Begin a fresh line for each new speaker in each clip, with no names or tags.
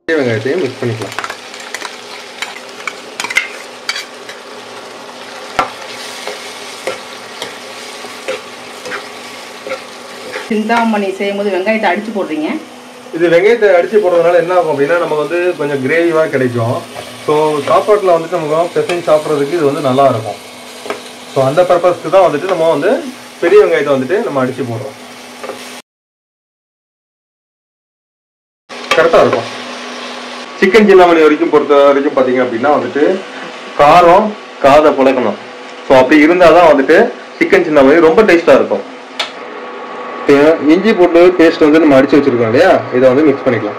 பெரிய வெங்காயத்தையும் மிக்ஸ் பண்ணிக்கலாம்
சிந்தாமணி செய்யும்போது வெங்காயத்தை அடிச்சு போடுறீங்க
இது வெங்காயத்தை அடிச்சு போடுறதுனால என்ன ஆகும் அப்படின்னா நமக்கு வந்து கொஞ்சம் கிரேவியாக கிடைக்கும் ஸோ சாப்பாட்டில் வந்துட்டு நமக்கு பெசைஞ்சு சாப்பிட்றதுக்கு இது வந்து நல்லா இருக்கும் ஸோ அந்த பர்பஸ்க்கு தான் வந்துட்டு நம்ம வந்து பெரிய வெங்காயத்தை வந்துட்டு நம்ம அடிச்சு போடுறோம் கரெக்டாக இருக்கும் சிக்கன் சின்னாமணி வரைக்கும் பொறுத்த வரைக்கும் பார்த்தீங்க அப்படின்னா வந்துட்டு காரம் காதை புழக்கணும் ஸோ அப்படி இருந்தால் தான் வந்துட்டு சிக்கன் சின்னாமணி ரொம்ப டேஸ்ட்டாக இருக்கும் இப்போ இஞ்சி பூண்டு பேஸ்ட் வந்து நம்ம அடிச்சு வச்சிருக்கோம் இல்லையா இதை வந்து மிக்ஸ் பண்ணிக்கலாம்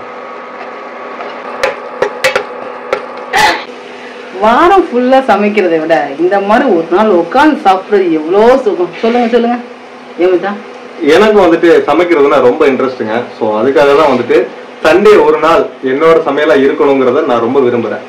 வாரம் ஃபுல்லா சமைக்கிறதை விட இந்த மாதிரி ஒரு நாள் உட்காந்து சாப்பிடுறது எவ்வளோ சுகம் சொல்லுங்க சொல்லுங்க ஏமிதா
எனக்கு வந்துட்டு சமைக்கிறதுனா ரொம்ப இன்ட்ரெஸ்ட்டுங்க ஸோ அதுக்காக தான் வந்துட்டு சண்டே ஒரு நாள் என்னோட சமையலா இருக்கணுங்கிறத நான் ரொம்ப விரும்புறேன்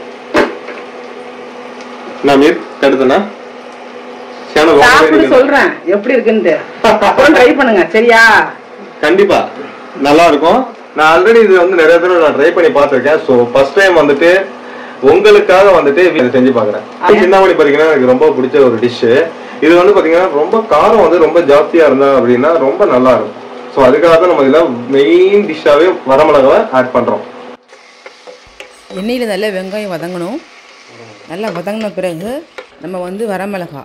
நான் மீர் கடுதுண்ணா சேனல்
சாப்பிட்டு சொல்றேன் எப்படி இருக்குன்ட்டு அப்புறம் ட்ரை பண்ணுங்க சரியா
கண்டிப்பா நல்லா இருக்கும் நான் ஆல்ரெடி இது வந்து நிறைய தடவை நான் ட்ரை பண்ணி பார்த்திருக்கேன் ஸோ ஃபர்ஸ்ட் டைம் வந்துட்டு உங்களுக்காக வந்துட்டு இதை செஞ்சு பார்க்குறேன் சின்னமணி பார்த்தீங்கன்னா எனக்கு ரொம்ப பிடிச்ச ஒரு டிஷ்ஷு இது வந்து பார்த்தீங்கன்னா ரொம்ப காரம் வந்து ரொம்ப ஜாஸ்தியா இருந்தா அப்படின்னா ரொம்ப நல்லா இருக்கும் ஸோ அதுக்காக தான் நம்ம இதில் மெயின் டிஷ்ஷாகவே வரமிளகாவை ஆட் பண்ணுறோம்
எண்ணெயில் நல்லா வெங்காயம் வதங்கணும் நல்லா வதங்கின பிறகு நம்ம வந்து வரமிளகா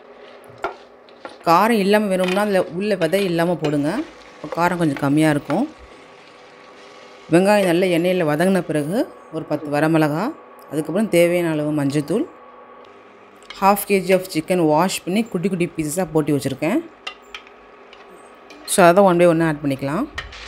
காரம் இல்லாமல் வேணும்னா அதில் உள்ள விதை இல்லாமல் போடுங்க அப்போ காரம் கொஞ்சம் கம்மியாக இருக்கும் வெங்காயம் நல்லா எண்ணெயில் வதங்கின பிறகு ஒரு பத்து வரமிளகா அதுக்கப்புறம் தேவையான அளவு மஞ்சத்தூள் half KG of chicken wash பண்ணி குட்டி குட்டி பீசஸாக போட்டு வச்சுருக்கேன் ஸோ அதை ஒன் பை ஒன்று ஆட் பண்ணிக்கலாம்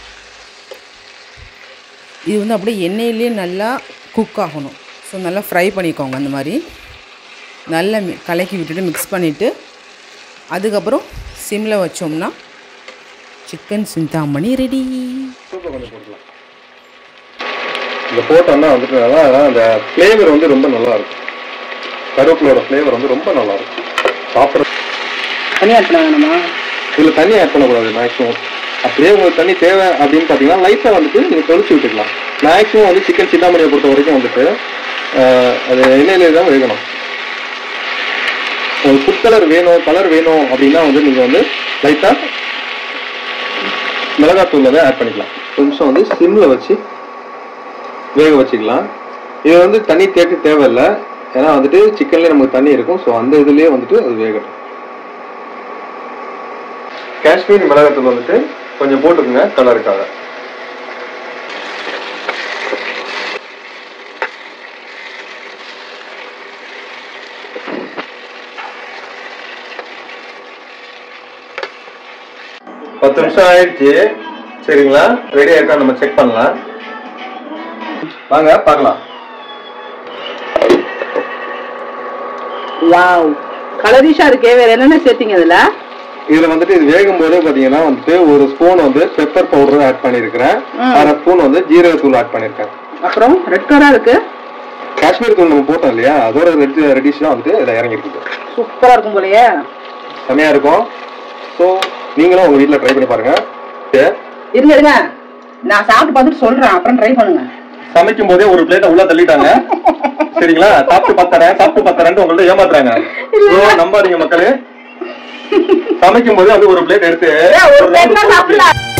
இது வந்து அப்படியே எண்ணெயிலே நல்லா குக் ஆகணும் ஸோ நல்லா ஃப்ரை பண்ணிக்கோங்க அந்த மாதிரி நல்லா மி- கலக்கி விட்டுட்டு மிக்ஸ் பண்ணிவிட்டு அதுக்கப்புறம் சிம்மில் வச்சோம்னா சிக்கன் சிந்தாமணி ரெடி
சூப்பர் கொஞ்சம் போட்டுக்கலாம் இந்த போட்டோம்னா வந்துட்டு நல்லா அந்த ஃப்ளேவர் வந்து ரொம்ப நல்லா இருக்கும் கருவேப்பிலோட ஃப்ளேவர் வந்து ரொம்ப நல்லா இருக்கும் சாப்பிட்றது
தனி ஆட் பண்ண வேணுமா
இதில் தண்ணி ஆட் பண்ணக்கூடாது மேக்ஸிமம் அப்படியே உங்களுக்கு தண்ணி தேவை அப்படின்னு பார்த்தீங்கன்னா லைட்டாக வந்துட்டு நீங்கள் தொளிச்சு விட்டுக்கலாம் மேக்ஸிமம் வந்து சிக்கன் சிந்தாமணியை பொறுத்த வரைக்கும் வந்துட்டு ஆஹ், அது எண்ணெயிலே தான் வேகணும் உங்களுக்கு ஃபுட் கலர் வேணும் கலர் வேணும் அப்படின்னா வந்து நீங்கள் வந்து லைட்டாக மிளகாத்தூள் வந்து ஆட் பண்ணிக்கலாம் ஒரு நிமிஷம் வந்து சிம்மில் வச்சு வேக வச்சுக்கலாம் இது வந்து தண்ணி தேக்க தேவையில்லை ஏன்னா வந்துட்டு சிக்கன்லேயே நமக்கு தண்ணி இருக்கும் ஸோ அந்த இதுலேயே வந்துட்டு அது வேகட்டும் காஷ்மீரி மிளகாத்தூள் வந்துட்டு கொஞ்சம் போட்டுக்குங்க கலருக்காக பத்து நிமிஷம் ஆயிடுச்சு சரிங்களா ரெடியா இருக்கா நம்ம செக் பண்ணலாம் வாங்க பார்க்கலாம்
வாவ் கலரிஷா இருக்கே வேற என்னென்ன சேர்த்தீங்க அதுல
இதுல வந்துட்டு இது வேகும் போதே பாத்தீங்கன்னா வந்துட்டு ஒரு ஸ்பூன் வந்து பெப்பர் பவுடர் ஆட் பண்ணிருக்கிறேன்
ம்.
அரை ஸ்பூன் வந்து ஜீரகத்தூள் ஆட் பண்ணிருக்கேன்
அப்புறம் ரெட் கலரா இருக்கு
காஷ்மீர் தூள் நம்ம போட்டோம் இல்லையா அதோட ரெட் ரெடிஷ் தான் வந்துட்டு இதில் இறங்கிருக்கு
சூப்பரா இருக்கும் போலயே
செமையா இருக்கும் ஸோ நீங்களும் உங்க வீட்டில் ட்ரை பண்ணி பாருங்க சரி.
இருங்க இருங்க நான் சாப்பிட்டு பார்த்துட்டு சொல்றேன் அப்புறம் ட்ரை பண்ணுங்க
சமைக்கும் போதே ஒரு பிளேட்டை உள்ள தள்ளிட்டாங்க சரிங்களா சாப்பிட்டு பத்தறேன் சாப்பிட்டு பத்தறேன்ட்டு உங்கள்ட்ட ஏமாத்துறாங்க So, நம்பாதீங்க மக்களே சமைக்கும் போது அது ஒரு பிளேட் எடுத்து
ஏன், ஒரு
ஒரு round
plate தான்
போட்டு
சாப்பிடலாம்.